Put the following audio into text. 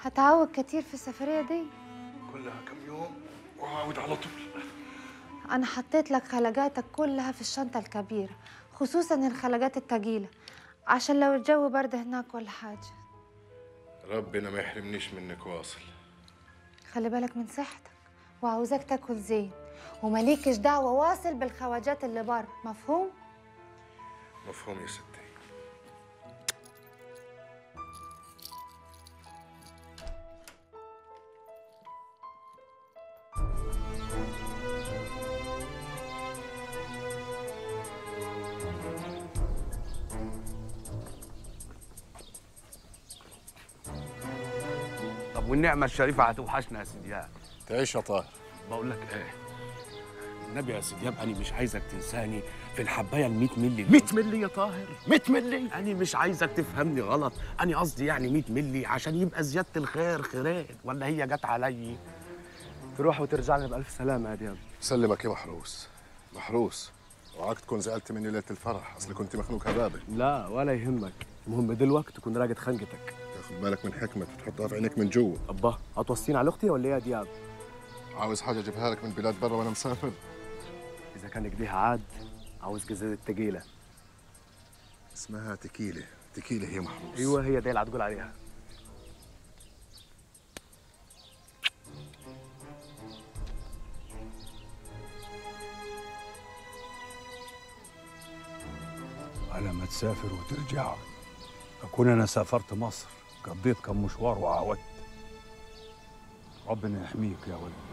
هتعوق كتير في السفرية دي كلها كم يوم وعاود على طول أنا حطيت لك خلجاتك كلها في الشنطة الكبيرة خصوصا الخلجات التقيلة عشان لو الجو برد هناك ولا حاجة ربنا ما يحرمنيش منك واصل خلي بالك من صحتك وعاوزاك تاكل زين ومليكش دعوة واصل بالخواجات اللي بره مفهوم؟ مفهوم يا ستي طب والنعمة الشريفة هتوحشنا يا سيدي دياب تعيش يا طاهر بقول لك ايه النبي يا سيدي دياب انا مش عايزك تنساني في الحبايه ال 100 مللي 100 مللي يا طاهر 100 مللي انا مش عايزك تفهمني غلط انا قصدي يعني 100 مللي عشان يبقى زياده الخير خيرين ولا هي جت علي تروح وترجع لنا بألف سلامة يا دياب سلمك يا محروس محروس وعاك تكون زعلت مني ليله الفرح اصل كنت مخنوق هبابه لا ولا يهمك المهم دلوقتي تكون راقد خنقتك تاخذ بالك من حكمة تحطها في عينيك من جوا أبا هتوصيني على أختي ولا إيه يا دياب عاوز حاجه اجيبها لك من بلاد برا وانا مسافر إذا كان كديها عاد عاوز جزازة تقيلة اسمها تكيله تكيله هي محروس أيوة هي دي اللي هتقول عليها على ما تسافر وترجع أكون أنا سافرت مصر قضيت كم مشوار وعاودت ربنا يحميك يا ولد